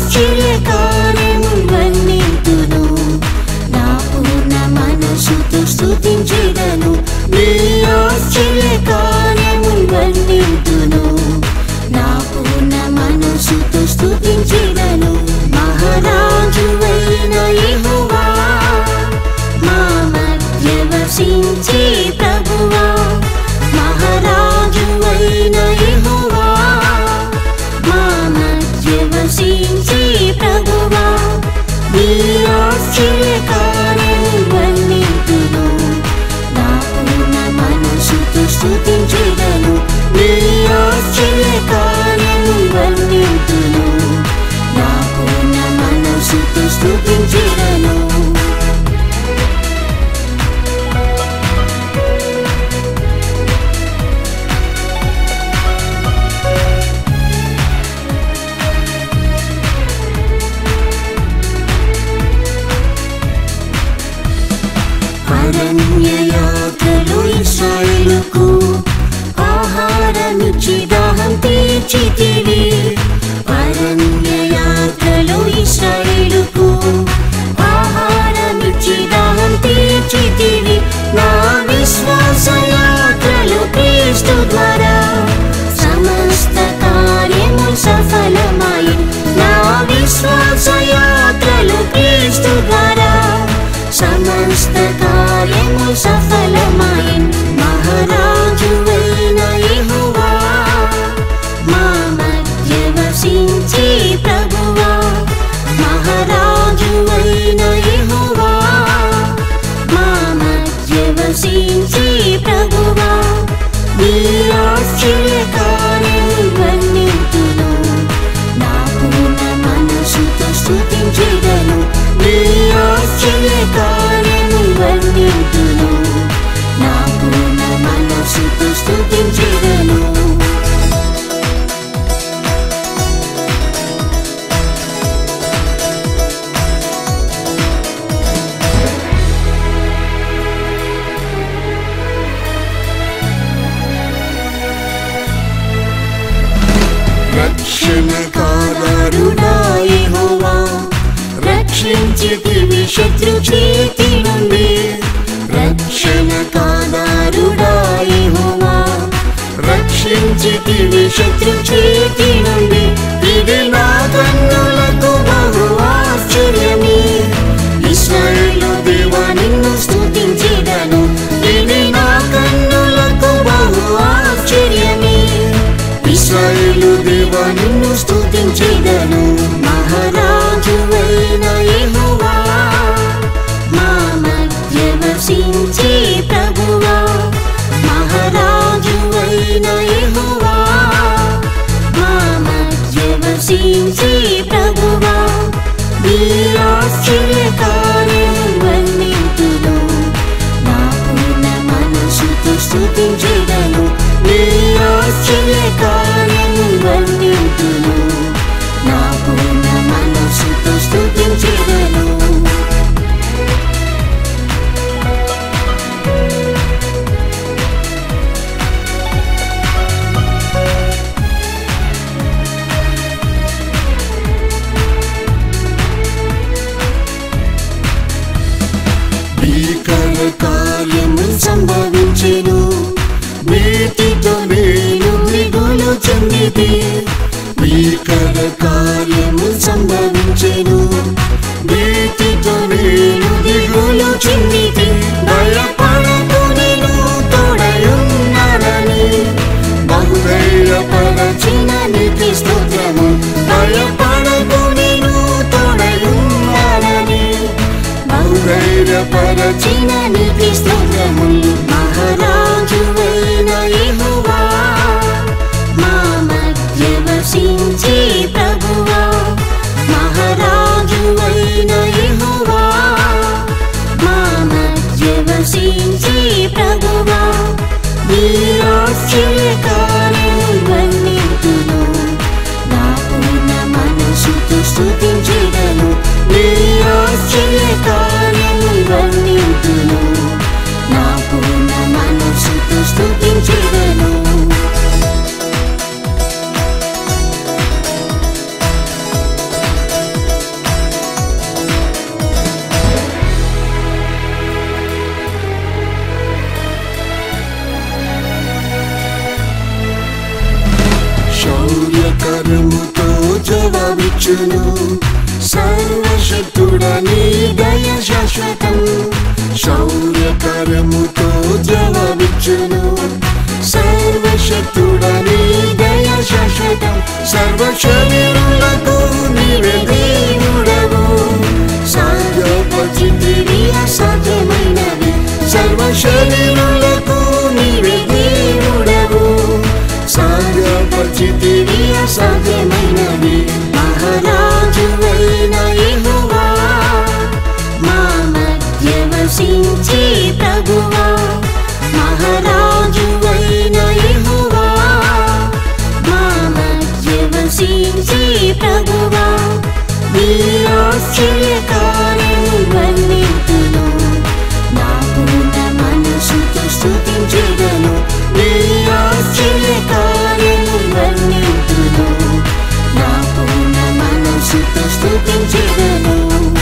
ఆశ్చర్య కార్యములు వర్ణింతును నా పూర్ణ మనసుతో స్తుతించెదను నీ ఆశ్చర్య కార్యములు వర్ణింతును నా పూర్ణ మనసుతో స్తుతించెదను మహారాజువైన యెహోవా మా మధ్య వసించే ప్రభువా మహారాజువైన యెహోవా మా మధ్య వసించే ప్రభువా నీ ఆశ్చర్య కార్యములు వర్ణింతును నా పూర్ణ మనసుతో స్తుతించెదను నీ ఆశ్చర్య కార్యములు వర్ణింతును నా పూర్ణ మనసుతో స్తుతించెదను అరణ్య యాత్రలు ఇస్రాయేలుకు ఆహారమిచ్చి దాహం తీర్చితివి అరణ్య యాత్రలు ఇస్రాయేలుకు ఆహారమిచ్చి దాహం తీర్చితివి నా విశ్వాస యాత్రలు క్రీస్తు ద్వారా సమస్త కార్యము సఫలమై నా విశ్వాస యాత్రలు క్రీస్తు ద్వారా సమస్త కార్యము సఫలమై మహారాజువైన యెహోవా మా మధ్య వసించే ప్రభువా మహారాజువైన యెహోవా మా మధ్య వసించే ప్రభువా నీ ఆశ్చర్య కార్యములు వర్ణింతును నా పూర్ణ మనసుతో స్తుతించెదను నీ ఆశ్చర్య కార్యములు వర్ణింతును నా పూర్ణ మనసుతో స్తుతించెదను రక్షణ కాదారుడా యెహోవా రక్షించితివి శత్రు చేతి నుండి రక్షణ కాదారుడా యెహోవా రక్షించితివి శత్రు చేతి నుండి ఇది నా కన్నులకు బహు ఆశ్చర్యమే ఇస్రాయేలు దేవా నిన్ను స్తుతించెదను ఇది నా కన్నులకు బహు ఆశ్చర్యమే ఇస్రాయేలు దేవా నిన్ను స్తుతించెదను మహారాజువైన యెహోవా మా మధ్య వసించే ప్రభువా మహారాజువైన యెహోవా మా మధ్య వసించే ప్రభువా నీ ఆశ్చర్య కార్యములు వర్ణింతును నా పూర్ణ మనసుతో స్తుతించెదను నీ ఆశ్చర్య కార్యములు వర్ణింతును నా పూర్ణ మనసుతో స్తుతించెదను భీకర కార్యము సంభవించెను నీతితో నేను దిగులు చెందితే భీకర కార్యము సంభవించెను నీతితో నేను దిగులు చెందితే భయపడకు నేను తోడయున్నానని బహుధైర్యపరచిన నీతి స్తోత్రము భయపడకు నేను తోడయున్నానని బహుధైర్యపరచిన నీతి స్తోత్రములు మహారాజువైన యెహోవా మా మధ్య వసించే ప్రభువా మహారాజువైన యెహోవా మా మధ్య వసించే ప్రభువా నీ ఆశ్చర్య కార్యములు వర్ణింతును నా పూర్ణ మనసుతో స్తుతించెదను నీ ఆశ్చర్య కార్యములు వర్ణింతును నా పూర్ణ మనసుతో స్తుతించెదను జవాబిచ్చును సర్వశక్తుడని దయ శాశ్వతం శౌర్యకరముతో జవాబిచ్చును సర్వశక్తుడని దయ శాశ్వతం సర్వ శరీరులకు నీవే దేవుడవు సాధ్యపరిచితివి అసాధ్యమైనవి సర్వ శరీరులకు నీవే దేవుడవు సాధ్యపరిచితివి అసాధ్యమైనవి మహారాజువైన యెహోవా మా మధ్య వసించి ప్రభువా మహారాజువైన యెహోవా మా మధ్య వసించి ప్రభువా నీ ఆశ్చర్యకార్యం వర్ణింతును నా పూర్ణ మనసుతో స్తుతించెదను నీ ఆశ్చర్యకార్యం వర్ణింతును నా పూర్ణ మనసుతో స్తుతించెదను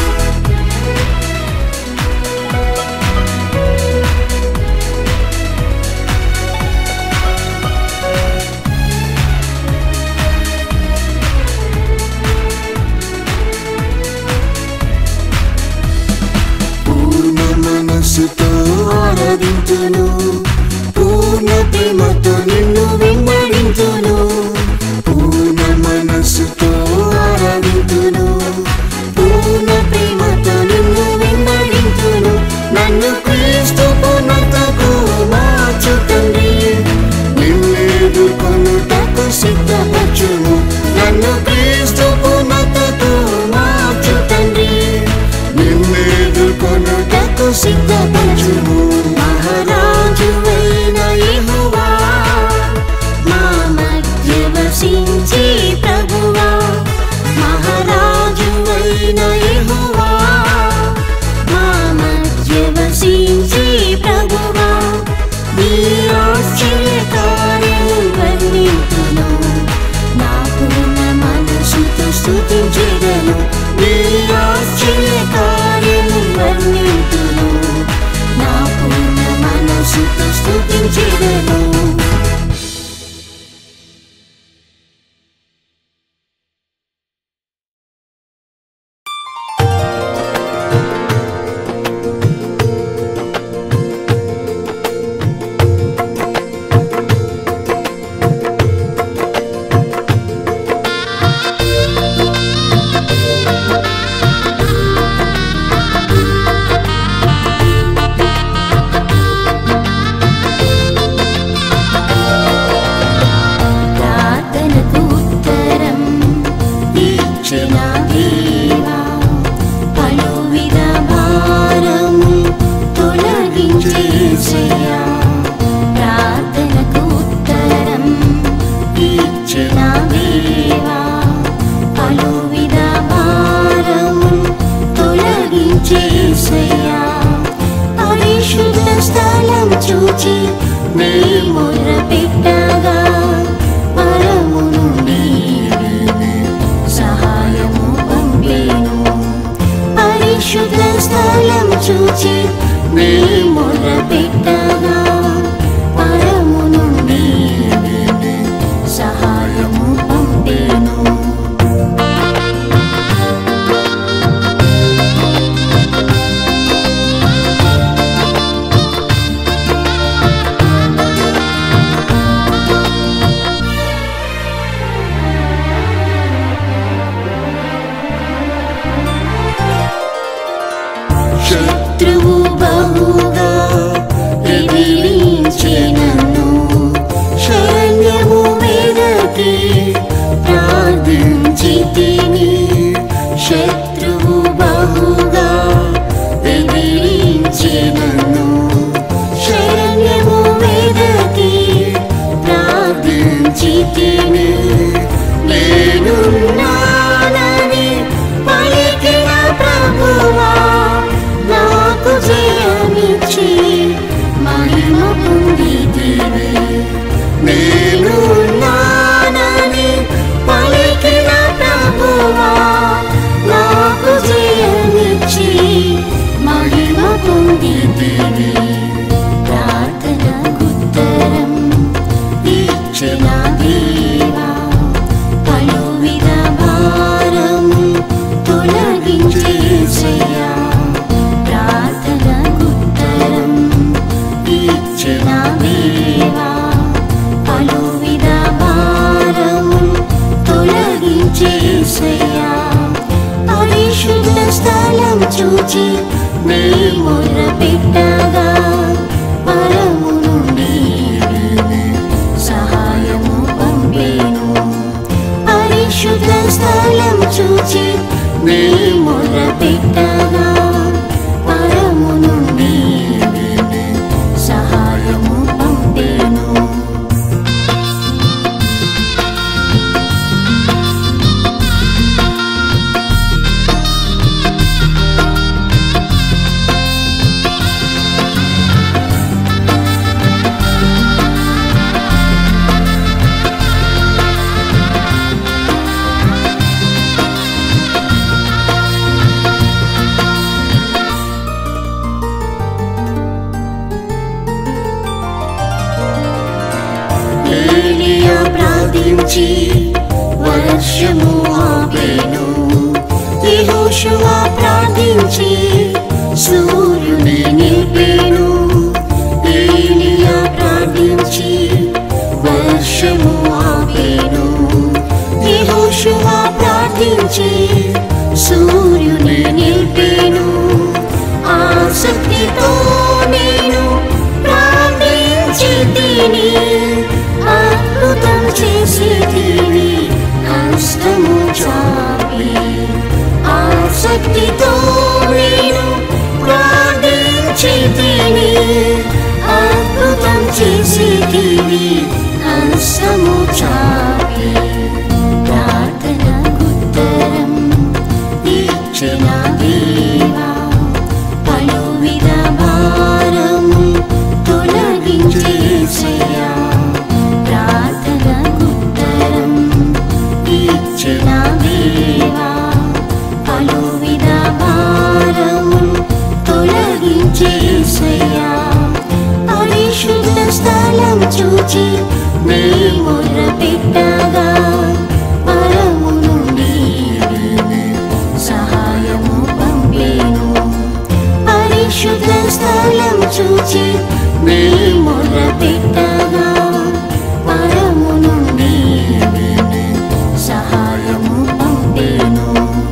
పూర్ణ మనస్సుతో ఆరాధించును పూర్ణ ప్రేమతో నిన్ను వెంబడించును పూర్ణ మనస్సుతో ఆరాధించును పూర్ణ ప్రేమతో నిన్ను వెంబడించును నన్ను క్రీస్తు పూర్ణతకు మార్చు తండ్రి నిన్నెదుర్కొనుటకు సిద్ధపరచును నన్ను క్రీస్తు పూర్ణతకు మార్చు తండ్రి నిన్నెదుర్కొనుటకు సిద్ధపరచుము మహారాజువైన యెహోవా మా మధ్య వసించి ప్రభువా మహారాజువైన యెహోవా మా మధ్య వసించి ప్రభువా నీ ఆశ్చర్యకార్యం వర్ణింతును నా పూర్ణ మనసుతో స్తుతించెదను నీ ఆశ్చర్యకార్యం వర్ణింతును నా పూర్ణ మనసుతో స్తుతించెదను ప్రార్థనకు ఉత్తరం ఇచ్చిన దేవా పలువిధ భారం తొలగించేసయ్యా ప్రార్థనకు ఉత్తరం ఇచ్చిన దేవా పలువిధ భారం తొలగించేసయ్యా పరిశుద్ధ స్థలం చూచి నీ మొర్ర పెట్టగా పరము నుండి సహాయము పంపేను పరిశుద్ధ స్థలం చూచి నీ మొర్ర పెట్టగా పరము నుండి సహాయము పంపేను శత్రువు బహుగా ఎదిరి యేసయ్యా ప్రార్థనకు ఉత్తరం ఇచ్చిన దేవా పలువిధ భారములు తొలగించేసయ్యా పరిశుద్ధ స్థలం చూచి నీ మొర్ర పెట్టగా పరము నుండి సహాయము పంపేను పరిశుద్ధ స్థలం చూచి నీ మొర్ర పెట్టగా పరము నుండి సహాయము పంపేను ఏలియా ప్రార్థించి వర్షము ఆపేను యెహోషువ ప్రార్థించి సూర్యుని నిలిపేను ఏలియా ప్రార్థించి వర్షము ఆపేను యెహోషువ ప్రార్థించి సూర్యుని నిలిపేను ఆసక్తితో నేను ప్రార్థించి తిని అద్భుతం చేసి తిని హస్తము చాపి ఆసక్తితో నేను ప్రార్థించి తిని అద్భుతం చేసి తిని హస్తము చాపి ప్రార్థన ఉత్తరం ఇచ్చిన దేవా పలువిధ భారము తొలగించేసయ్యా ప్రార్థన ఉత్తరం ఇచ్చిన దేవా పలువిధ భారము తొలగించేసయ్యా పరిశుద్ధ స్థలం చూచి నీ మొర్ర పెట్టగా పరము నుండి సహాయము పంపేను పరిశుద్ధ స్థలం చూచి నీ మొర్ర పెట్టగా పరము నుండి సహాయము పంపేను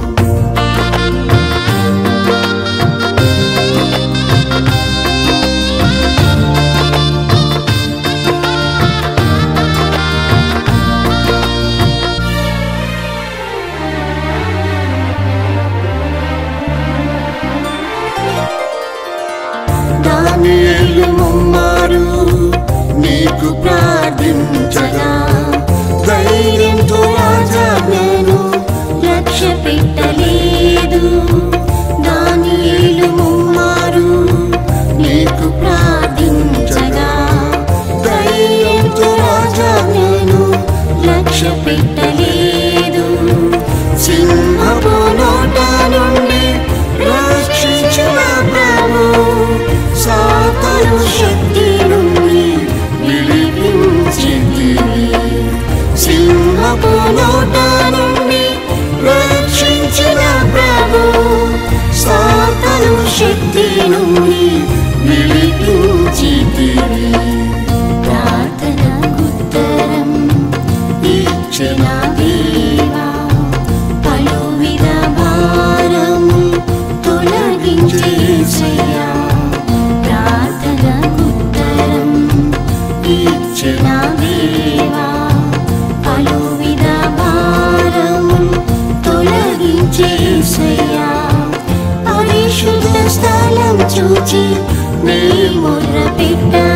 దానియేలు ముమ్మారు నీకు ప్రార్థించగా ధైర్యంతో రాజాజ్ఞను లక్ష్య పెట్టలేదు దానియేలు ముమ్మారు నీకు ప్రార్థించగా ధైర్యంతో రాజాజ్ఞను లక్ష్య పెట్టలేదు సింహపు నోట నుండి రక్షించిన ప్రభు సాతను శక్తి నుండి విడిపించింది సింహపు నోట నుండి రక్షించిన ప్రభు సాతను శక్తి నుండి విడిపించింది ప్రార్థన ఉత్తరం ఇచ్చిన దేవా పలువిధ భారము తొలగించేసయ్యా ప్రార్థన ఉత్తరం ఇచ్చిన దేవా పలువిధ భారము తొలగించేసయ్యా పరిశుద్ధ స్థలం చూచి నీ మొర్ర పెట్టగా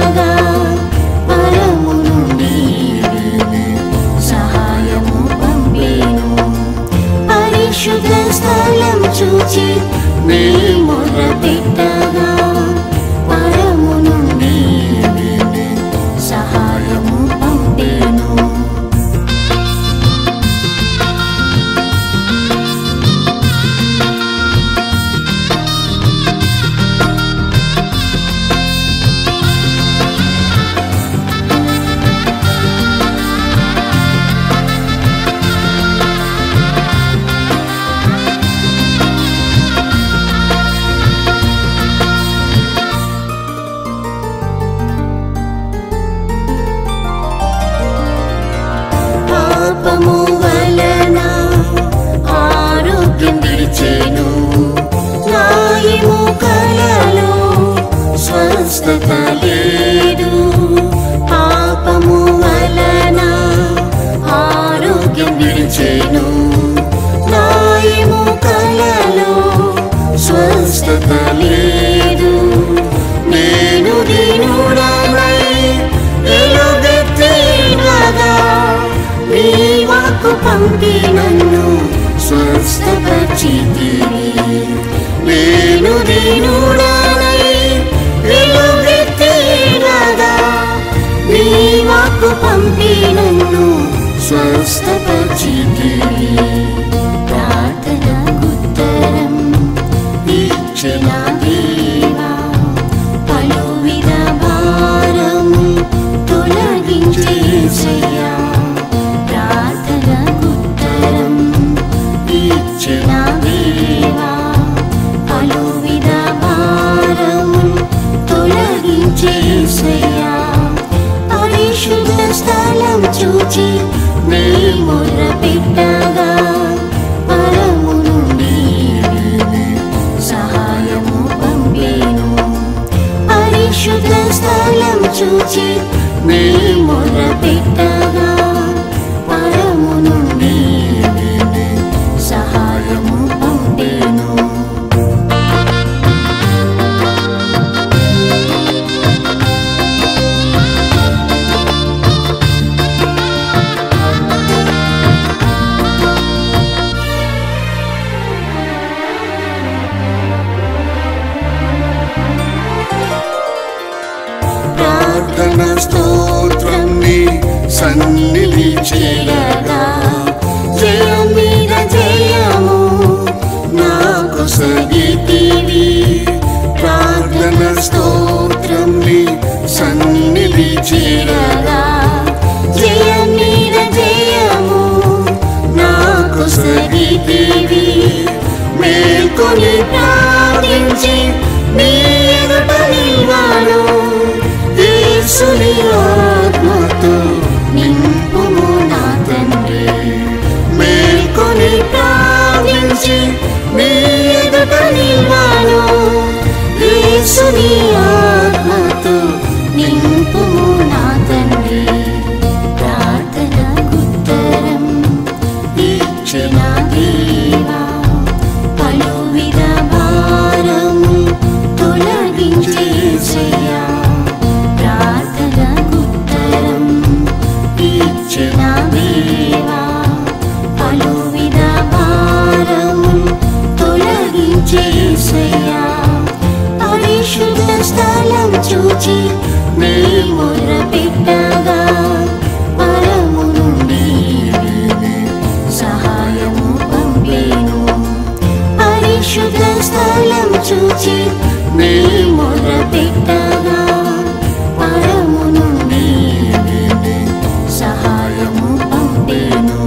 పంపి నన్ను స్వస్థపరిచితివి నేను దీనుడనై ఎలుగెత్తేనగా నీ వాక్కు పంపి నన్ను స్వస్థపరిచితివి ప్రార్థనకుత్తరం ఇచ్చిన దేవా పలువిధ భారము తొలగించేసయ్యా ప్రార్థనకుత్తరం ఇచ్చిన దేవా పలువిధ భారము తొలగించేసయ్యా పరిశుద్ధ స్థలం చూచి నీ మొర్ర పెట్టగా పరము నుండి సహాయము పంపేను పరిశుద్ధ స్థలం చూచి నీ మొర్ర పెట్టగా పరము నుండి సహాయము పంపేను ప్రార్థన స్తోత్రం నీ సన్నిధి చేరగా జయం మీద జయము నాకు సగితివి ప్రార్థన స్తోత్రం నీ సన్నిధి చేరగా జయం మీద జయము నాకు సగితివి మేల్కొని ప్రార్థించి నీ ఎదుట నిల్వాను యేసుని ఆత్మతో నింపుము నా తండ్రి మేల్కొని ప్రార్థించి నీ ఎదుట నిల్వాను యేసుని ఆత్మతో నింపుము నా తండ్రి ప్రార్థనకుత్తరం ఇచ్చిన దేవా పలువిధ భారము తొలగించేసయ్యా ప్రార్థనకుత్తరం ఇచ్చిన దేవా పలువిధ భారము తొలగించేసయ్యా పరిశుద్ధ స్థలం చూచి నీ మొర్ర పెట్టగా పరము నుండి సహాయము పంపేను పరిశుద్ధ స్థలం చూచి నీ మొర్ర పెట్టగా పరము నుండి సహాయము పంపేను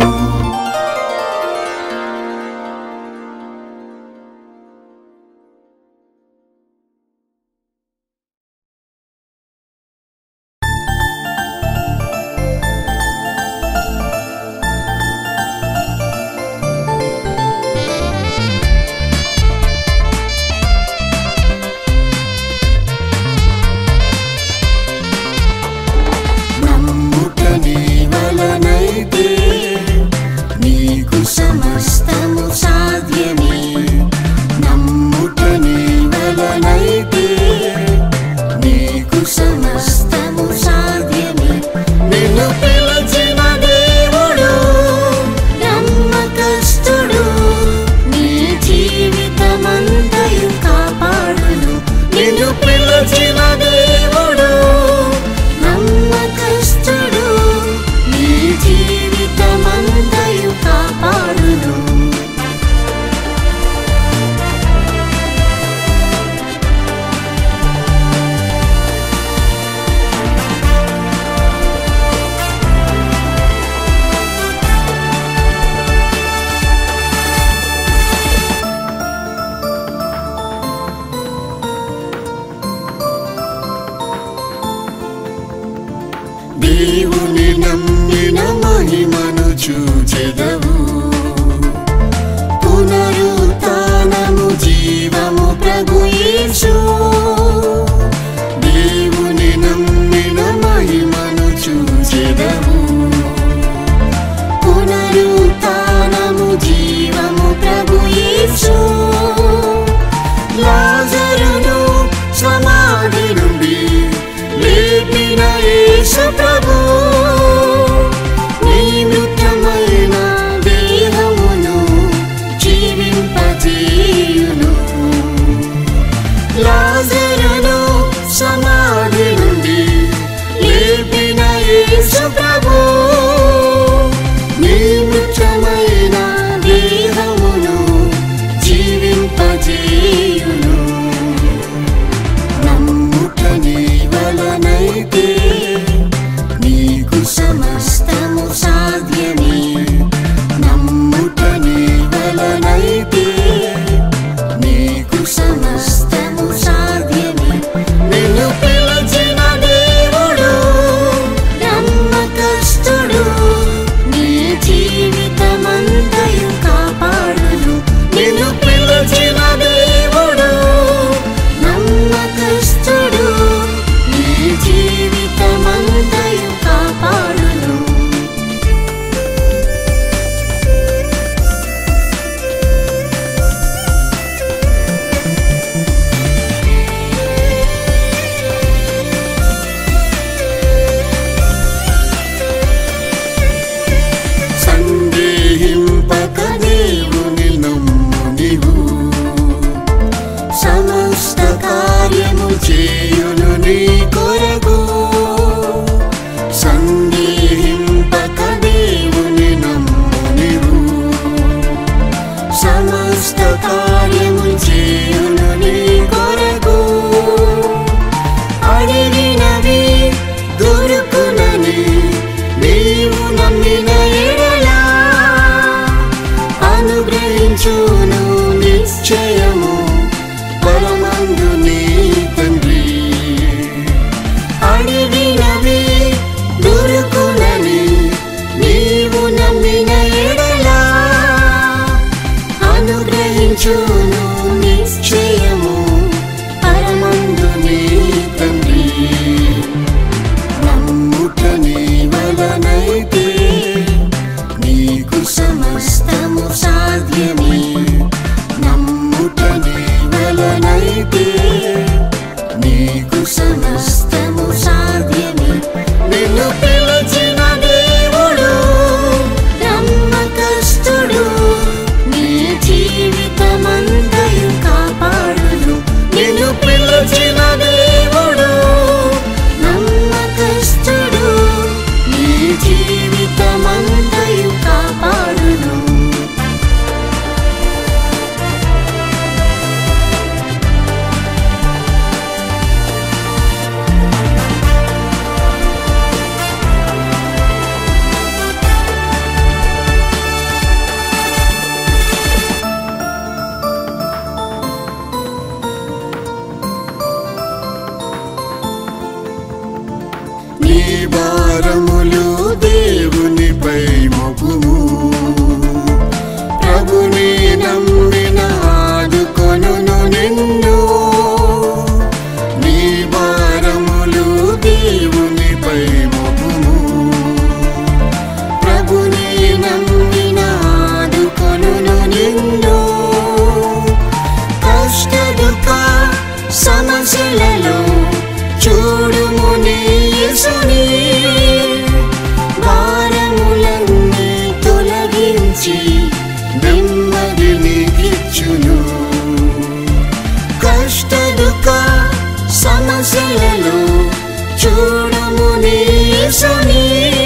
చేయును నీ కొరకు సందేహింపక దేవుని నమ్ము నీవు సమస్త కార్యము చేయును నీ కొరకు అడిగినవి దొరుకునని నీవు నమ్మిన ఎడలా అనుగ్రహించును నిశ్చయము పరమందు నీ తండ్రి అడిగినవి దొరుకునని నీవు నమ్మిన ఎడలా అనుగ్రహించును నిశ్చయము పరమందు నీ తండ్రి నమ్ముట నీ వలనైతే నీకు సమస్తము సాధ్యమే నమ్ముట నీ వలనైతే నీకు సమస్తము సాధ్యమే నిన్ను పిలిచిన దేవుడు నమ్మకస్తుడు నీ జీవితమంతయు కాపాడును నిన్ను పిలిచిన దేవుడు నమ్మకస్తుడు నీ జీవితమంతయు కాపాడును నీ భారములు దేవునిపై మగుము ప్రభుని నమ్మిన ఆదుకొనును నిన్ను నీ భారములు దేవునిపై మగుము ప్రభుని నమ్మిన ఆదుకొనును నిన్ను కష్ట దుఃఖ సమస్యలలో చూడుము నీ యేసుని భారములన్నీ తొలగించి నెమ్మది నీకిచ్చును కష్ట దుఃఖ సమస్యలలో చూడుము నీ యేసుని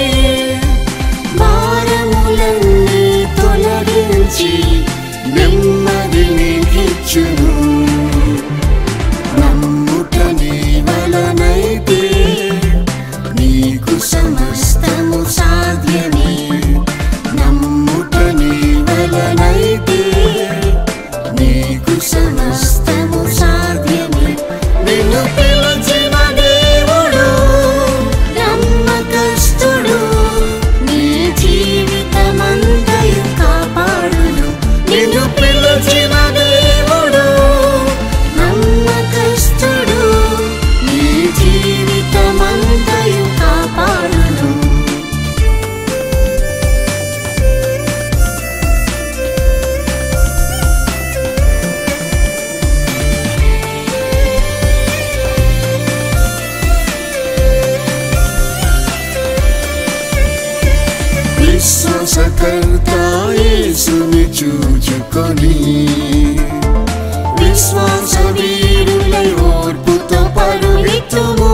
భారములన్నీ తొలగించి నెమ్మది నీకిచ్చును నమ్ముట నీ వలనైతే నీకు సమస్తము సాధ్యమే నమ్ముట నీ వలనైతే నీకు సమస్తము సాధ్యమే నిన్ను పిలిచిన దేవుడు నమ్మకస్తుడు నీ జీవితమంతయు కాపాడును నిన్ను పిలిచిన దేవుడు నమ్మకస్తుడు నీ జీవితమంతయు కాపాడును విశ్వాసకర్త యేసుని చూచుకొని విశ్వాస వీరులై ఓర్పుతో పరుగెత్తుము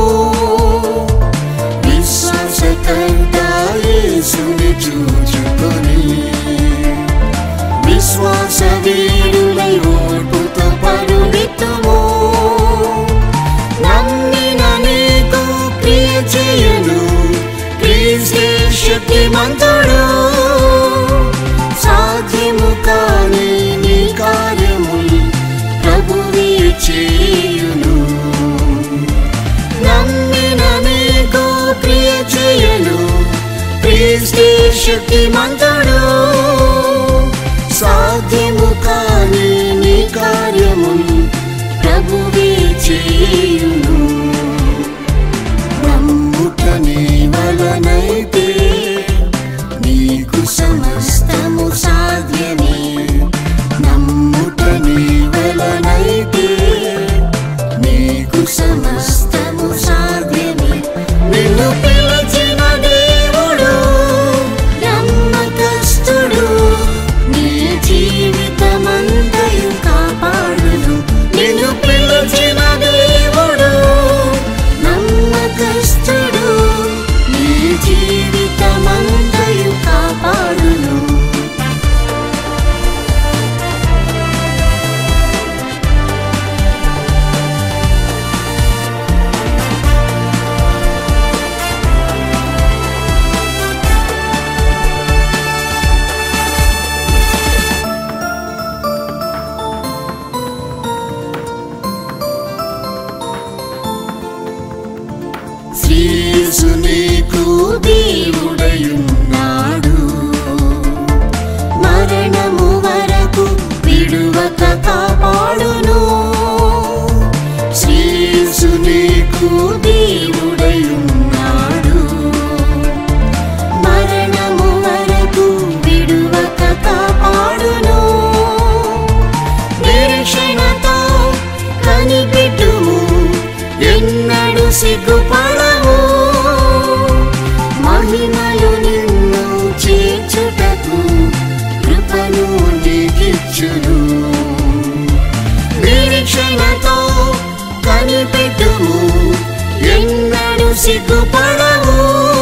విశ్వాసకర్త యేసుని చూచుకొని విశ్వాస వీరులై ఓర్పుతో పరుగెత్తుము నమ్మిన నీకు ప్రియ చేయను క్రీస్తే శక్తిమంతుడు సాధ్యము కాని నీ కార్యములు ప్రభువే చేయును నమ్మిన నీకు ప్రియ చేయను క్రీస్తే శక్తిమంతుడు సాధ్యము కాని నీ కార్యములు ప్రభువే చేయును నమ్ముట నీ వలనైతే నీకు సమస్తము సాధ్యమే నమ్ముట నీ వలనైతే నీకు సమస్తము సాధ్యమే నిన్ను పిలిచిన దేవుడు నమ్మకస్తుడు నీ జీవితమంతయు కాపాడును నిన్ను పిలిచిన దేవుడు దేవుడయున్నాడు మరణము వరకు విడువక కాపాడును శ్రీసు నీకు దేవుడయున్నాడు మరణము వరకు విడువక కాపాడును నిరీక్షణతో కనిపెట్టుము ఎన్నడు సిగ్గుపడము మహిమలు నిన్ను చేర్చుటకు కృపను నీకిచ్చును నిరీక్షణతో కనిపెట్టుము ఎన్నడు సిగ్గుపడము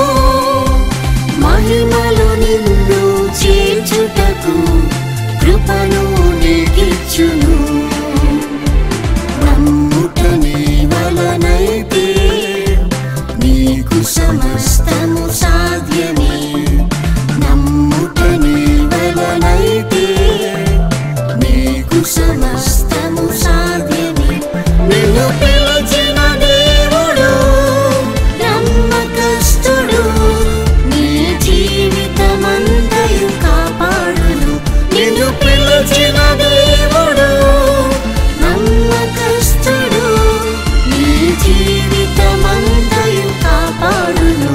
మహిమలు నిన్ను చేర్చుటకు కృపను నీకిచ్చును నమ్ముట నీ వలనైతే నీకు సమస్తము సాధ్యమే నమ్ముట నీ వలనైతే నీకు సమస్తము సాధ్యమే నిన్ను పిలిచిన దేవుడు నమ్మకస్తుడు నీ జీవితమంతయు కాపాడును నిన్ను పిలిచిన దేవుడు నమ్మకస్తుడు నీ జీవితమంతయు కాపాడును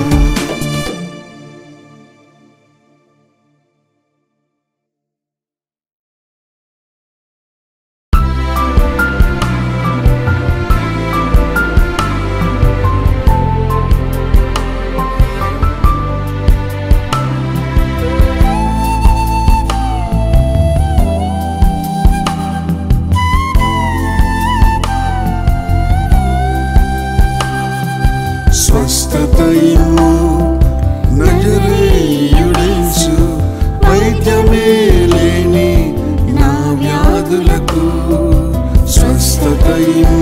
స్వస్థతయు నజరేయుడేసు వైద్యమే లేని నా వ్యాధులకు స్వస్థతయు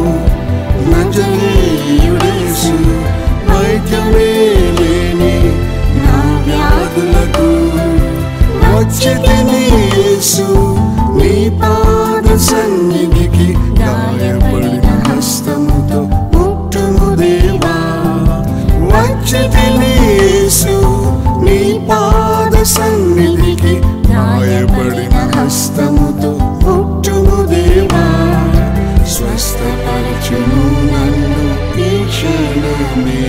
నజరేయుడేసు వైద్యమే లేని నా వ్యాధులకు వచ్చితిని యేసు నీ పాద సన్నిధికి గాయపడిన హస్తముతో ముట్టుము దేవా వచ్చితిని యేసు నీ పాద సన్నిధికి గాయపడిన హస్తముతో ముట్టుము దేవా స్వస్థపరచుము నన్ను ఈ క్షణమే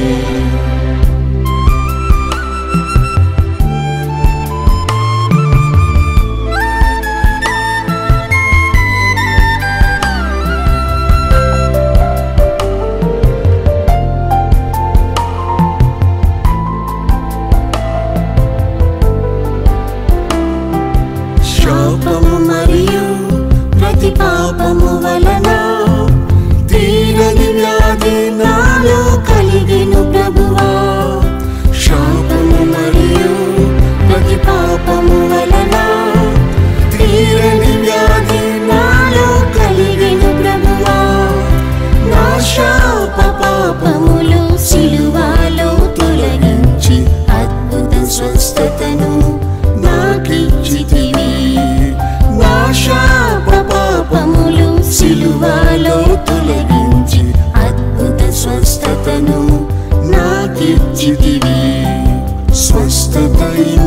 శాపము మరియు ప్రతి పాపము వలన తీరని వ్యాధి నాలో కలిగిను ప్రభువా శాపము మరియు ప్రతి పాపము వలన తీరని వ్యాధి నాలో కలిగిను ప్రభువా నా శాప పాపములు సిలువలో తొలగించి అద్భుత స్వస్థతను నాకిచ్చితివి నా శాప పాపములు సిలువలో తొలగించి అద్భుత స్వస్థతను నాకిచ్చితివి స్వస్థతయు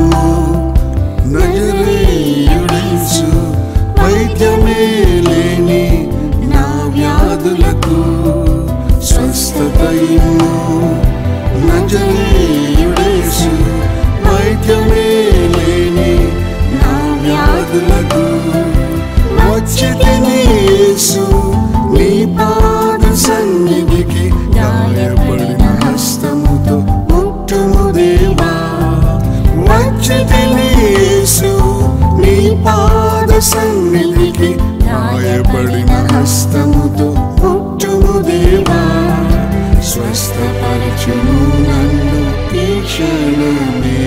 నజరేయుడేసు వైద్యమే లేని నా వ్యాధులకు స్వస్థతయు నజరేయుడేసు వైద్యమే లేని నా వ్యాధులకు వచ్చితిని యేసు నీ పాద సన్నిధికి గాయపడిన హస్తముతో ముట్టుము దేవా వచ్చితిని యేసు నీ పాద సన్నిధికి గాయపడిన హస్తముతో ముట్టుము దేవా స్వస్థపరచుము నన్ను ఈ క్షణమే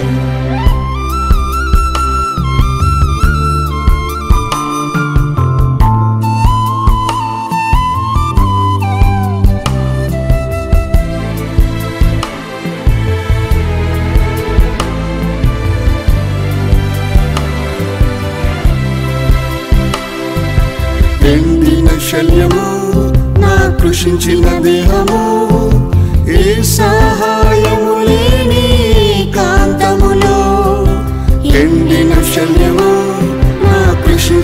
ఎండిన శల్యము నా కృషించిన దేహము ఏ సహాయము లేని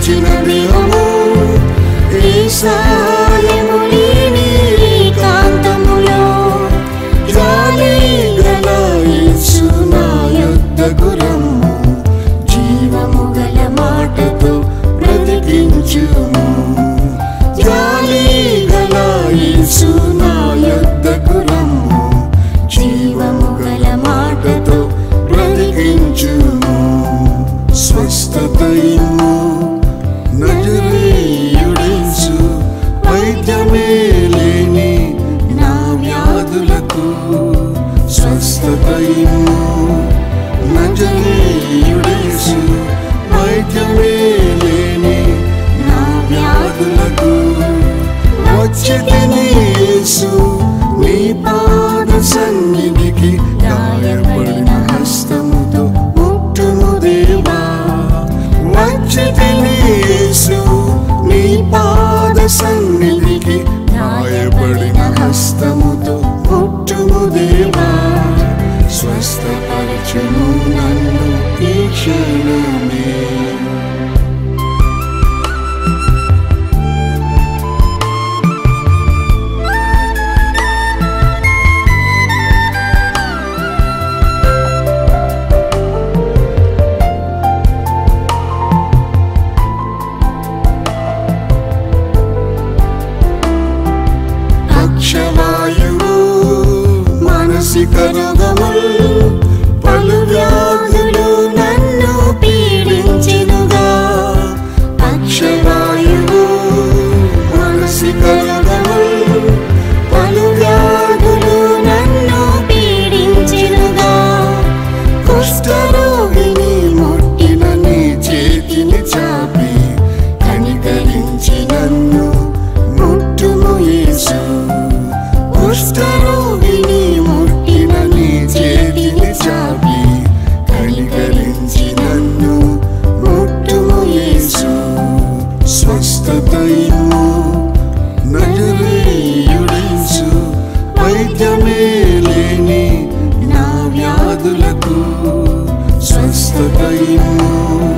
ధరించిన దేహము ఈ సాయము లేని ఏకాంతములో జాలి గల యేసు నా యొద్దకు రమ్ము జీవము గల మాటతో బ్రతికించుము జాలి గల యేసు నా యొద్దకు రమ్ము జీవము గల మాటతో బ్రతికించుము స్వస్థత ఇమ్ము నజరేయుడేసు వైద్యమే లేని నా వ్యాధులకు స్వస్థత ఇమ్ము నజరేయుడేసు వైద్యమే లేని నా వ్యాధులకు వచ్చితిని యేసు నీ పాద సన్నిధికి గాయపడిన హస్తముతో ముట్టుము దేవా వచ్చితిని యేసు నీ పాద సన్నిధికి గాయపడిన హస్తముతో ముట్టుము దేవా స్వస్థపరచుము నన్ను ఈ క్షణమే పక్షవాయువు మానసిక రోగములు పలు వ్యాధులు నన్ను పీడించెనుగా పక్షవాయువు మానసిక రోగములు పలు వ్యాధులు నన్ను పీడించెనుగా కుష్ఠరోగిని ముట్టిన నీ చేతిని చాపి కనికరించి నన్ను ముట్టుము యేసు కుష్ఠరోగిని ముట్టిన నీ చేతిని చాపి కనికరించి నన్ను ముట్టుము యేసు స్వస్థత ఇమ్ము నజరేయుడేసు వైద్యమే లేని నా వ్యాధులకు స్వస్థత ఇమ్ము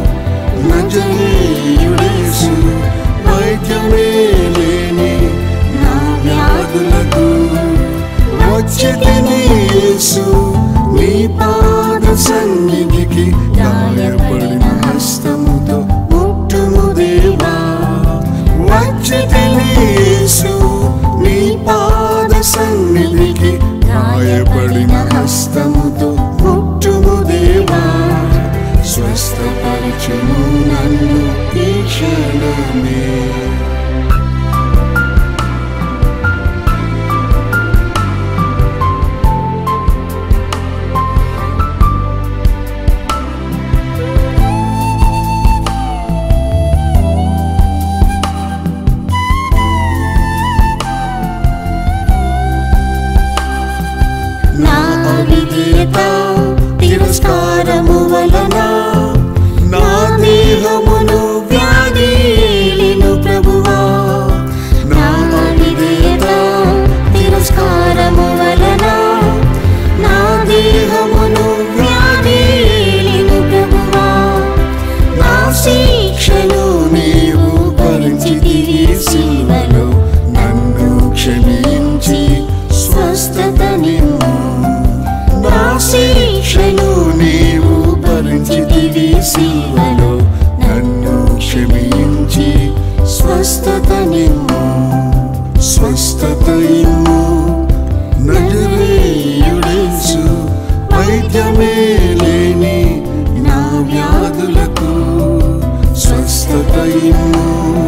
నజరేయుడేసు వైద్యమే లేని నా వ్యాధులకు వచ్చితిని యేసు నీ పాద సన్నిధికి గాయపడిన హస్తముతో ముట్టుము దేవా వచ్చితిని యేసు నీ పాద సన్నిధికి గాయపడిన హస్తముతో ముట్టుము దేవా స్వస్థపరచుము నన్ను ఈ క్షణమే నా అవిధేయత తిరస్కారము వలన నా దేహమును వ్యాధి ఏలిను ప్రభువా నా అవిధేయత తిరస్కారము వలన నా దేహమును వ్యాధి ఏలిను ప్రభువా నా శిక్షను నీవు భరించితివి శివలో నన్ను క్షమించి స్వస్థత నిమ్ము నా శిక్షను నీవు భరించితివి శివలో నన్ను క్షమించి స్వస్థత నిమ్ము స్వస్థత ఇమ్ము నజరేయుడేసు వైద్యమే లేని నా వ్యాధులకు స్వస్థత ఇమ్ము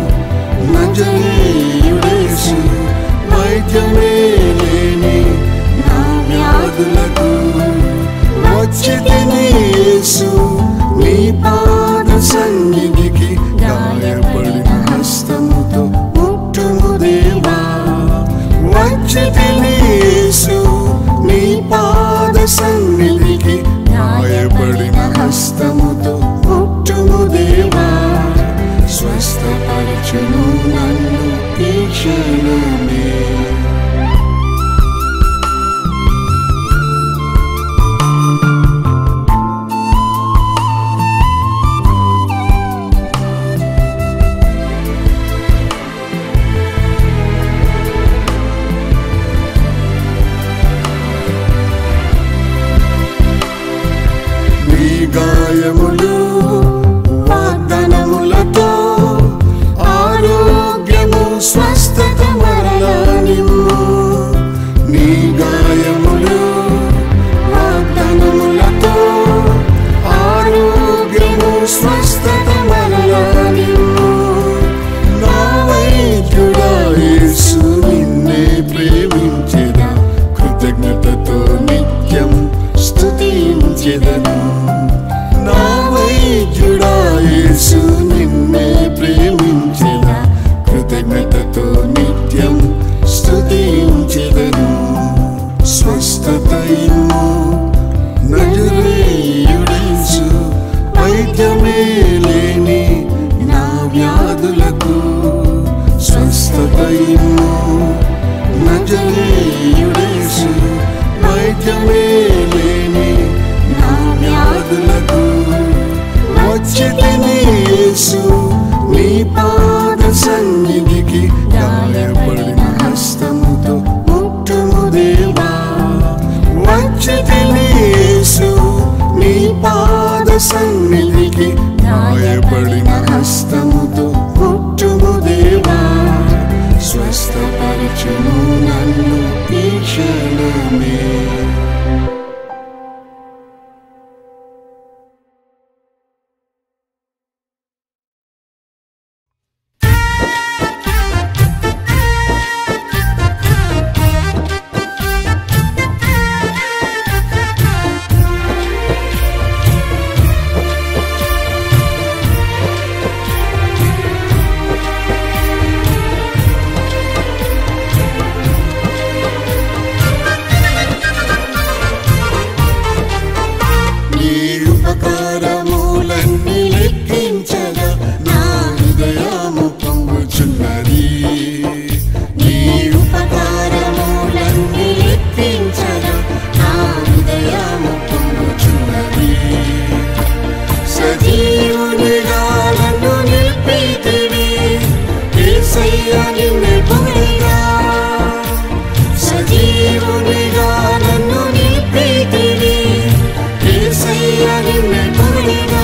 నజరేయుడేసు వైద్యమే లేని నా వ్యాధులకు వచ్చితిని యేసు నీ పాద సన్నిధికి గాయపడిన హస్తముతో ముట్టుము దేవా వచ్చితిని యేసు నీ పాద సన్నిధికి గాయపడిన హస్తముతో ముట్టుము దేవా స్వస్థపరచుము నన్ను ఈ క్షణమే గాయములు వాగ్దానములతో ఆరోగ్యము స్వస్థత మరలా నిమ్ము నీ గాయములు వాగ్దానములతో ఆరోగ్యము స్వస్థత మరలా నిమ్ము నా వైద్యుడా యేసు నిన్నే ప్రేమించెదా కృతజ్ఞతతో నిత్యం స్తుతించెదను నా వైద్యుడా యేసు నిన్నే ప్రేమించెదా కృతజ్ఞతతో నిత్యం స్తుతించెదను స్వస్థత ఇమ్ము నజరేయుడేసు వైద్యమే లేని నా వ్యాధులకు స్వస్థత ఇమ్ము నజరేయుడేసు వైద్యమే లేని నా వ్యాధులకు వచ్చితిని యేసు నీ పాద సన్నిధికి గాయపడిన హస్తముతో ముట్టుము దేవా వచ్చితిని యేసు నీ పాద సన్నిధికి గాయపడిన హస్తముతో ముట్టుము దేవా స్వస్థపరచుము నన్ను ఈ క్షణమే నీ ఉపకారములన్నీ లెక్కించగా నా హృదయము పొంగుచున్నది నీ ఉపకారములన్నీ లెక్కించగా నా హృదయము పొంగుచున్నది సజీవునిగా నన్ను నిలిపితివి యేసయ్య నిన్ను పొగిడిగా సజీవునిగా నన్ను నిలిపితివి యేసయ్య నిన్ను పొగిడిగా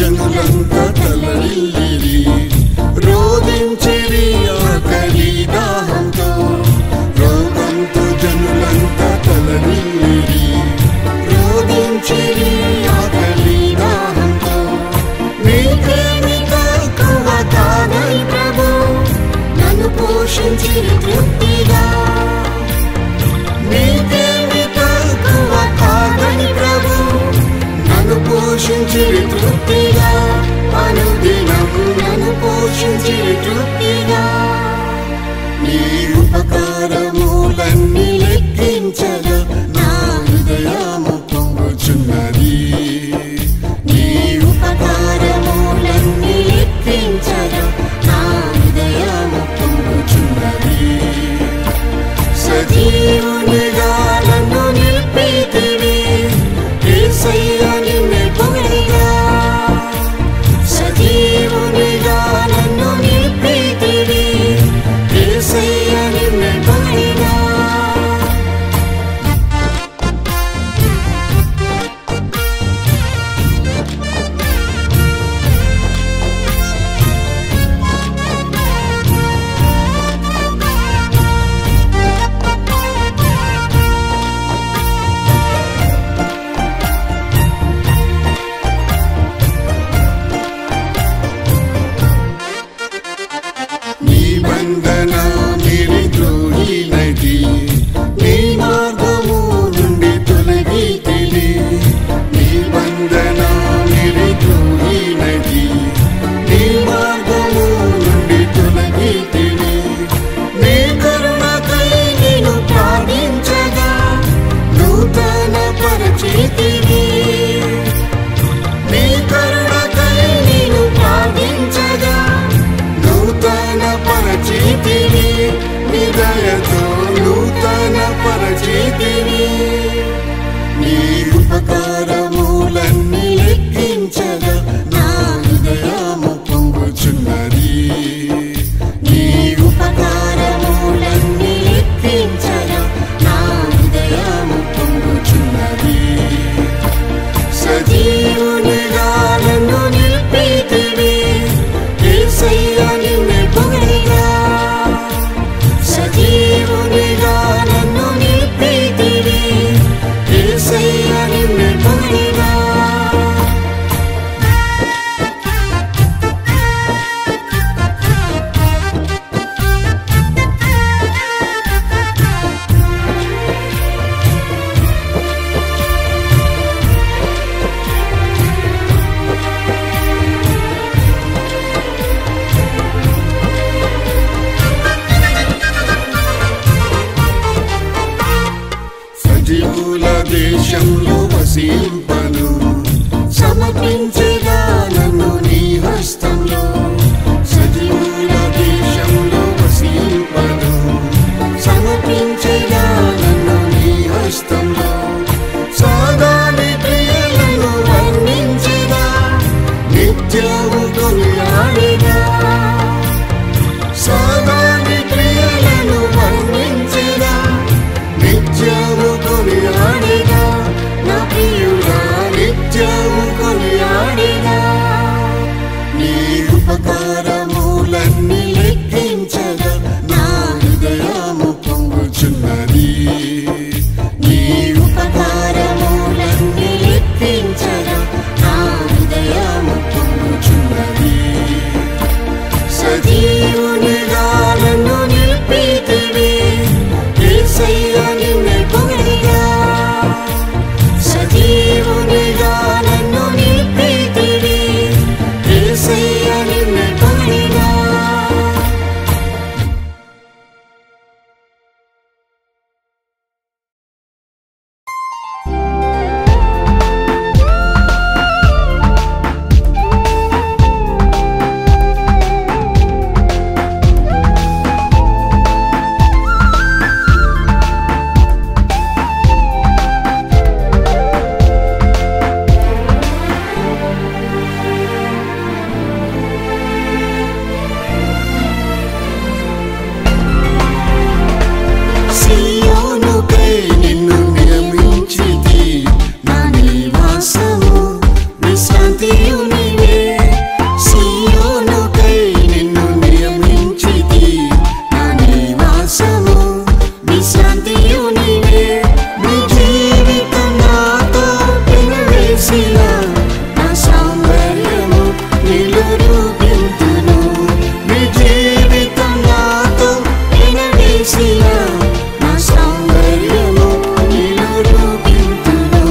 జనులంతా తలలిల్లిరి రోదించిరి ఆకలి దాహంతో రోగంతో జనులంతా తలలిల్లిరి రోదించిరి ఆకలి దాహంతో నీకేమి తక్కువ కాదని ప్రభు నన్ను పోషించి తృప్తిగా నీకేమి తక్కువ కాదని ప్రభు నన్ను పోషించి తృప్తిగా అనుదినం నన్ను పోషించి తృప్తిగా నీ ఉపకారములన్నీ లెక్కించగా నా హృదయము పొంగుచున్నది నీ ఉపకారములన్నీ లెక్కించగా నా హృదయము పొంగుచున్నది సజీవునిగా నన్ను నిలిపితివి యేసయ్య నిన్ను పొగిడిగా సజీవునిగా నన్ను నిలిపితివి యేసయ్య నిన్ను పొగిడిగా నీ బంధన నిరిద్రోహినది నీ మార్గము నుండి తొలగితిని నీ బంధన నిరిద్రోహినది నీ మార్గము నుండి తొలగితిని నీ కరుణకై నేను ప్రార్థించగా నూతన పరిచితిని నీ కరుణకై నేను ప్రార్థించగా నూతన పరచితిని నిదయతో నూతన పరచితిని నీ ఉపకారములన్నీ లెక్కించగా నా హృదయము పొంగుచున్నది నీ ఉపకారములన్నీ లెక్కించగా నా హృదయము పొంగుచున్నది సజీవునిగా నన్ను నిలిపితివి యేసయ్య నిన్ను పొగిడిగా సజీవునిగా నన్ను నిలిపితివి యేసయ్య నిన్ను పొగిడిగా సజీవుల దేశంలో వసింపను సమర్పించగా నన్ను నీ హస్తంలో సజీవుల దేశంలో వసింపను సమర్పించగా నన్ను నీ హస్తంలో సాదాని క్రియలను వర్ణించగా నిత్యము కొనియాడిగా సాదాని క్రియలను వర్ణించగా నిత్యము కొనియాడిగా నా ప్రియుడా నిత్యము కొనియాడిగా నీ ఉపకారములన్నీ లెక్కించగా నా హృదయము పొంగుచున్నది నీ ఉపకారములన్నీ లెక్కించగా నా హృదయము పొంగుచున్నది సజీవునిగా నన్ను నిలిపితివి యేసయ్య నిన్ను పొగిడిగా సజీవునిగా నన్ను ఎనవేసియా నా సౌందర్యము నిలురూపింతును నీ జీవితం నాతో ఎనవేసియా నా సౌందర్యము నిలురూపింతును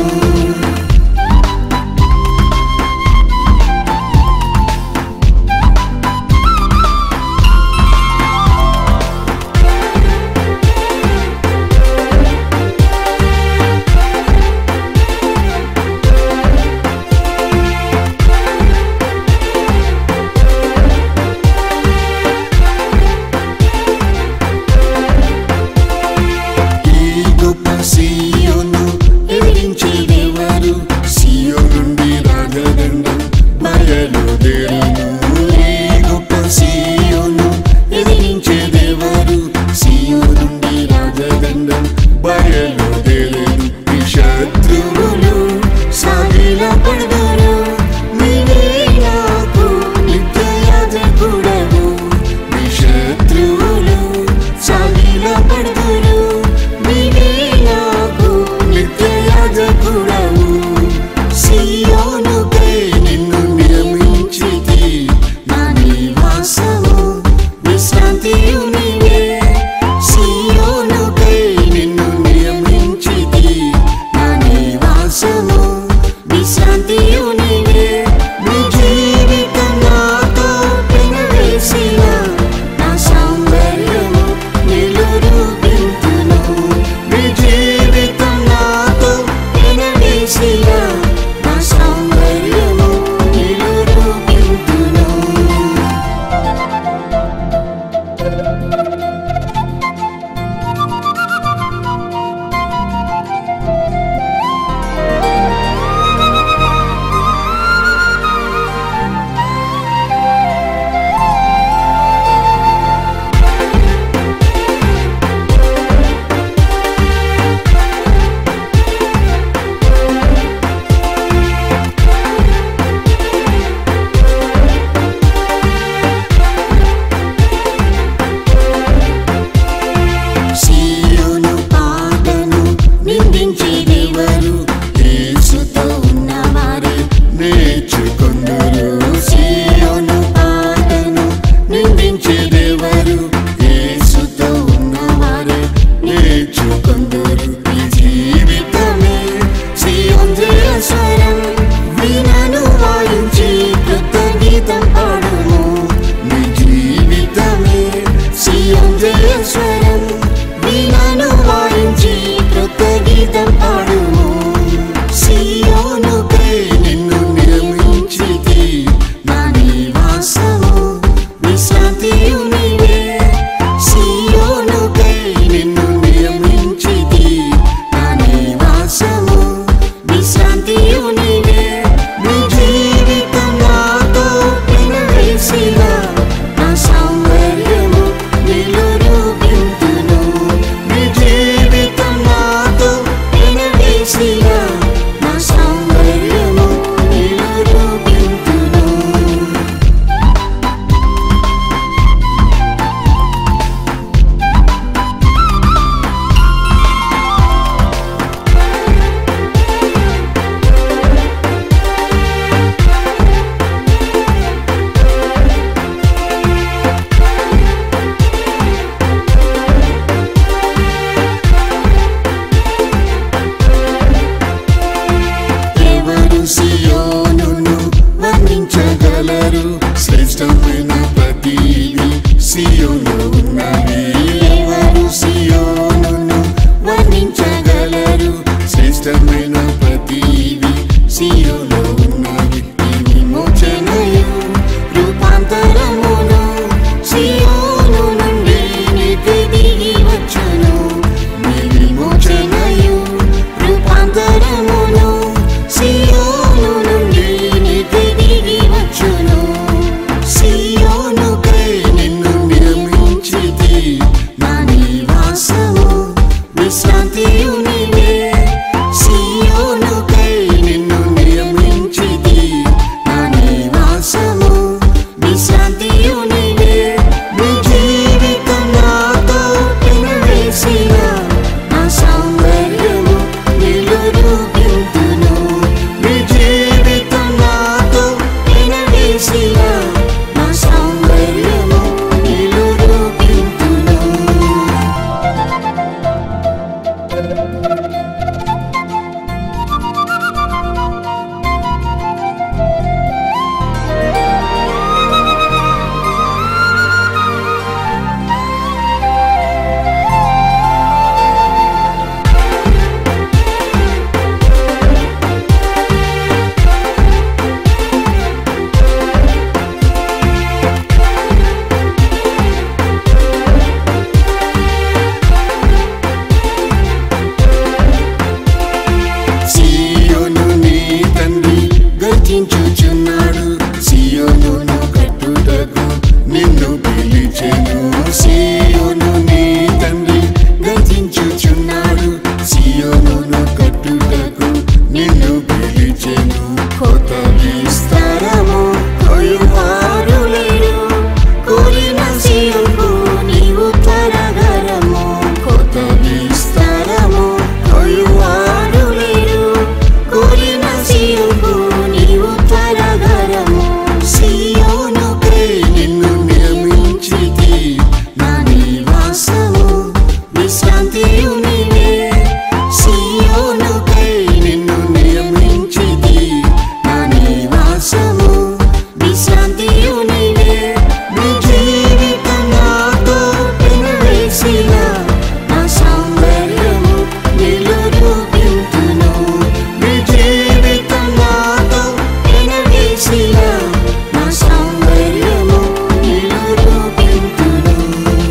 ఇచ్చెను కోత విస్తారము కొయ్యువారు లేరు కోరిన సీయంకు నీవు త్వరగరము కోత విస్తారము కొయ్యువారు లేరు కోరిన సీయంకు నీవు త్వరగరము సీయోనుకై నిన్ను నియమించితి నా నివాసము విశ్రాంతియు నీవే సీయోనుకై నిన్ను నియమించితి నా నివాసము విశ్రాంతియు నీవే నీ జీవితం నాతో పెనవేసిన నా సౌందర్యము నిలురూపింతును నీ జీవితం నాతో పెనవేసిన నా సౌందర్యము నిలురూపింతును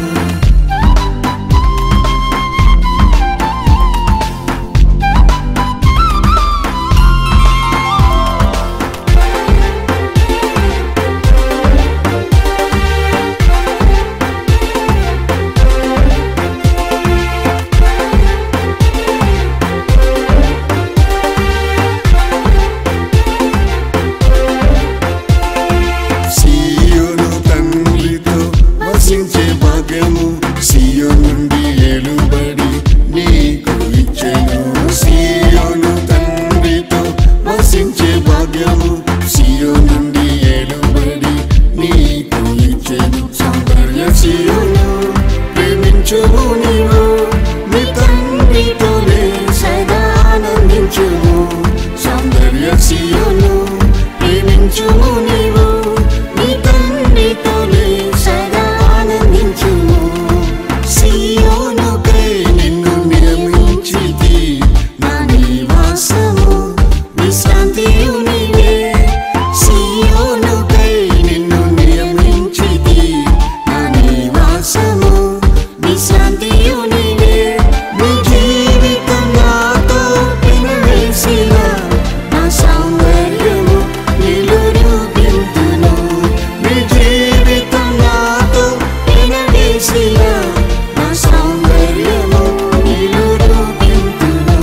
సీయోను తండ్రితో వసించే భాగ్యము సీయో నుండి ఏలుబడి నీకు ఇచ్చెను సీయోను తండ్రితో వసించే భాగ్యము సీయో నుండి ఏలుబడి నీకు ఇచ్చెను సౌందర్య సీయోను ప్రేమించుము నీవు నీ తండ్రితోనే సదా ఆనందించుము సౌందర్య సీయోను ప్రేమించుము నీవు నీ తండ్రితోనే సదా ఆనందించుము సీయోనుకై నిన్ను నియమించితి నా నివాసము విశ్రాంతియు నీవే సీయోనుకై నిన్ను నియమించితి నా నివాసము విశ్రాంతియు నీవే నీ జీవితం నాతో పెనవేసిన నా సౌందర్యము నిలురూపింతును నీ జీవితం నాతో పెనవేసిన నా సౌందర్యము నిలురూపింతును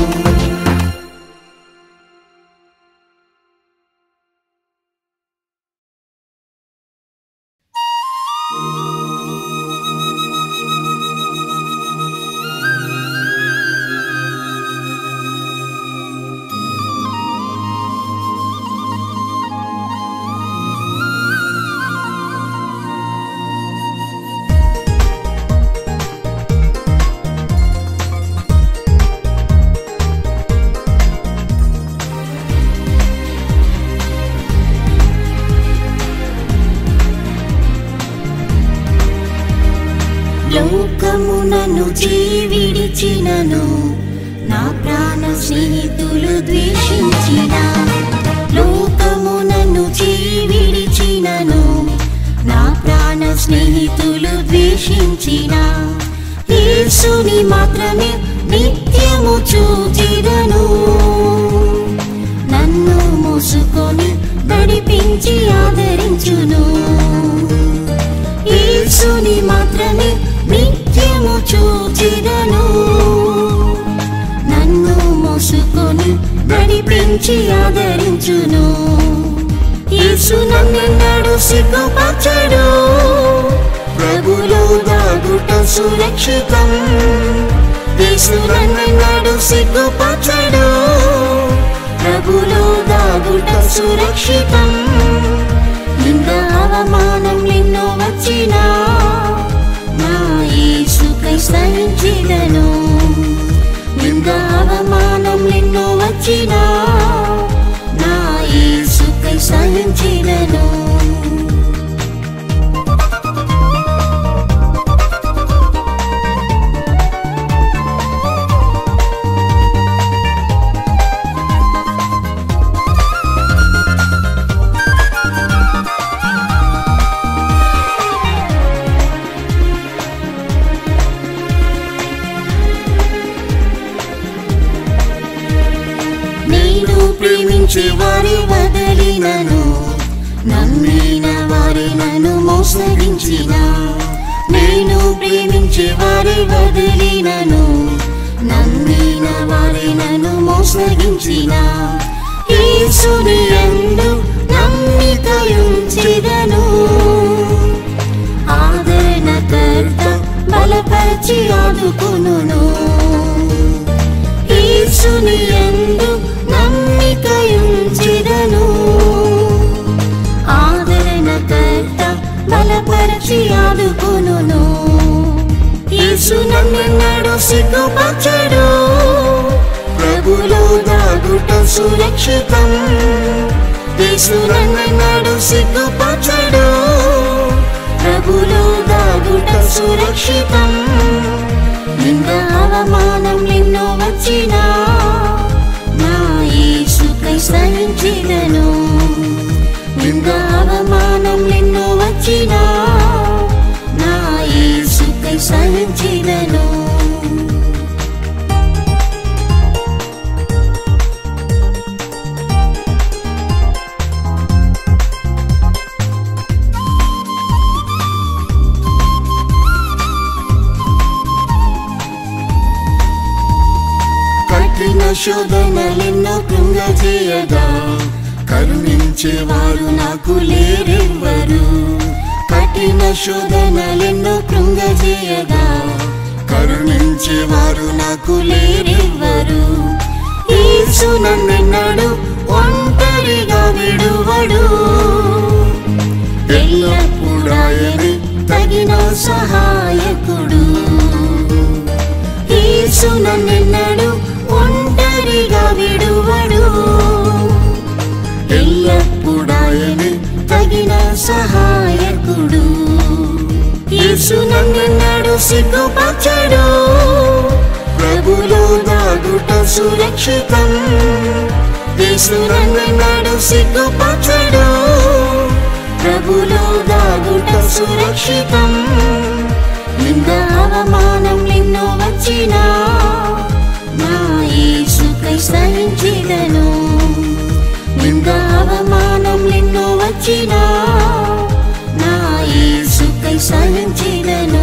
లోకమునను జీవిడిచినను నా ప్రాణ స్నేహితులు ద్వేషించిన లోకమునను జీవిడిచినను నా ప్రాణ స్నేహితులు ద్వేషించిన యేసుని మాత్రమే నిత్యము చూచిదను నన్ను మోసుకొని నడిపించి ఆదరించును యేసుని మాత్రమే నిత్యము చూచిదను నన్ను మోసుకొని నడిపించి ఆదరించును యేసు నన్నెన్నడు సిగ్గుపరచడు ప్రభులో దాగుట సురక్షితం యేసు నన్నెన్నడు సిగ్గుపరచడు ప్రభులో దాగుట సురక్షితం నింద అవమానం నిన్ను వచ్చినా నా యేసుకై సహించిదను నింద అవమానం నిన్ను వచ్చినా నా యేసుకై సహించిదను నేను ప్రేమించే వారి వదలినను నమ్మిన వారి నన్ను మోసగించిన నేను ప్రేమించే వారి వదిలినను నమ్మిన వారి నన్ను మోసగించిన యేసుని యందు నమ్మికయుంచెదను ఆదరణకర్త బలపరిచి ఆదుకును యేసుని యందు నమ్మికయుంచెదను ఆదరణకర్త బలపరిచి ఆదుకును యేసు నన్నెన్నడు సిగ్గుపరచడు ప్రభులో దాగుట సురక్షితం యేసు నన్నెన్నడు సిగ్గుపరచడు ప్రభులో దాగుట సురక్షితం నింద అవమానం నిన్నో వచ్చినా నా యేసుకై సహించిదను నింద అవమానం నిన్నో వచ్చినా నా యేసుకై సహించిదను కఠిన శోధనలెన్నో కృంగజేయగా కరుణించేవారు నాకు లేరెవ్వరు కఠిన శోధనలెన్నో కృంగజేయగా కరుణించేవారు నాకు లేరెవ్వరు యేసు నన్నెన్నడు ఒంటరిగా విడువడు ఎల్లప్పుడాయని తగిన సహాయకుడు యేసు నన్నెన్నడు ఒంటరిగా విడువడు ఎల్లప్పుడాయని తగిన సహాయకుడు యేసు నన్నెన్నడు సిగ్గుపరచడు ప్రభులో దాగుట సురక్షితం యేసు నన్నెన్నడు సిగ్గుపరచడు ప్రభులో దాగుట సురక్షితం నింద అవమానం నిన్నో వచ్చినా నా యేసుకై సహించిదను నింద అవమానం నిన్నో వచ్చినా నా యేసుకై సహించిదను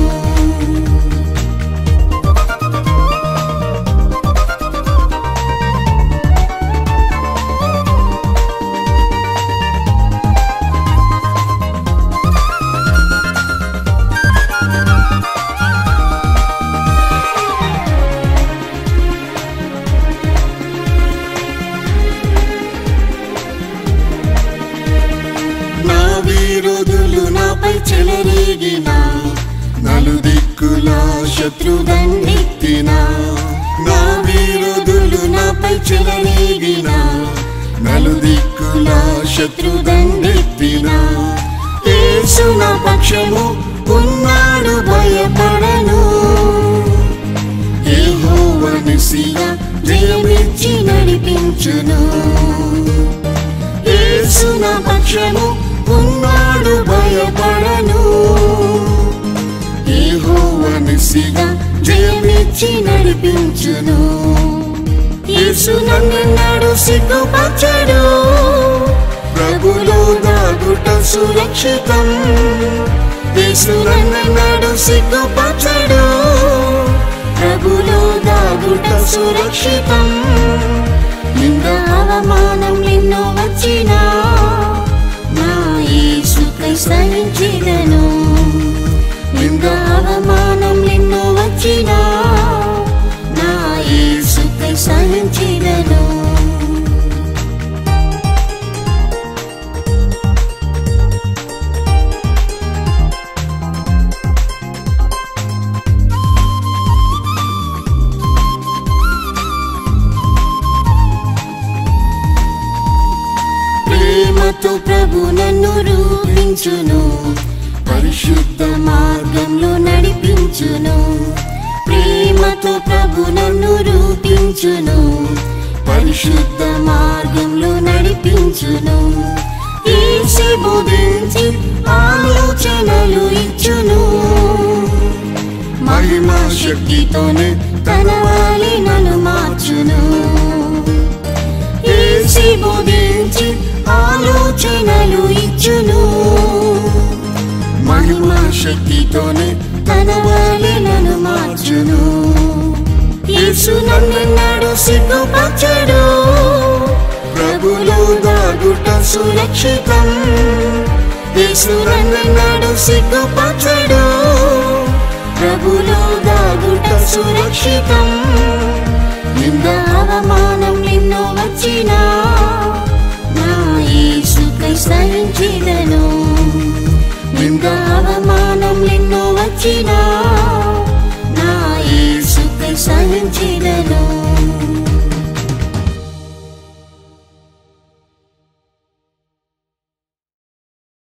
నా విరోధులు నాపై చెలరేగిన నలుదిక్కుల శత్రుదండెత్తిన నా విరోధులు నాపై చెలరేగిన నలుదిక్కుల శత్రుదండెత్తిన యేసు నా పక్షము ఉన్నాడు భయపడను యెహోవానిసిగా జయమిచ్చి నడిపించును యేసు నా పక్షము ఉన్నాడు భయపడను యెహోవానిసిగా జయమిచ్చి నడిపించును యేసు నన్నెన్నడు సిగ్గుపరచడు ప్రభులో దాగుట సురక్షితం యేసు నన్నెన్నడు సిగ్గుపరచడు ప్రభులో దాగుట సురక్షితం నింద అవమానం నిన్నో వచ్చినా నా యేసుకై సహించిదను నింద అవమానం నిన్నో వచ్చినా నా యేసుకై సహించిదను ప్రేమతో ప్రభు నన్ను రూపించును పరిశుద్ధ మార్గంలో నడిపించును ప్రేమతో ప్రభు నన్ను రూపించును పరిశుద్ధ మార్గంలో నడిపించును ఏసి బోధించి ఆలోచనలు ఇచ్చును మహిమా శక్తితోనే తన వాలి నన్ను మార్చును ఏసి బోధించి ఆలోచనలు ఇచ్చును మహిమా శక్తితోనే తన వాలి నన్ను మార్చును యేసు నన్నెన్నడు సిగ్గుపరచడు ప్రభు సురక్షితం యేసు నన్నడు సిగ్గుపరచడు ప్రభులో దాగుట సురక్షితం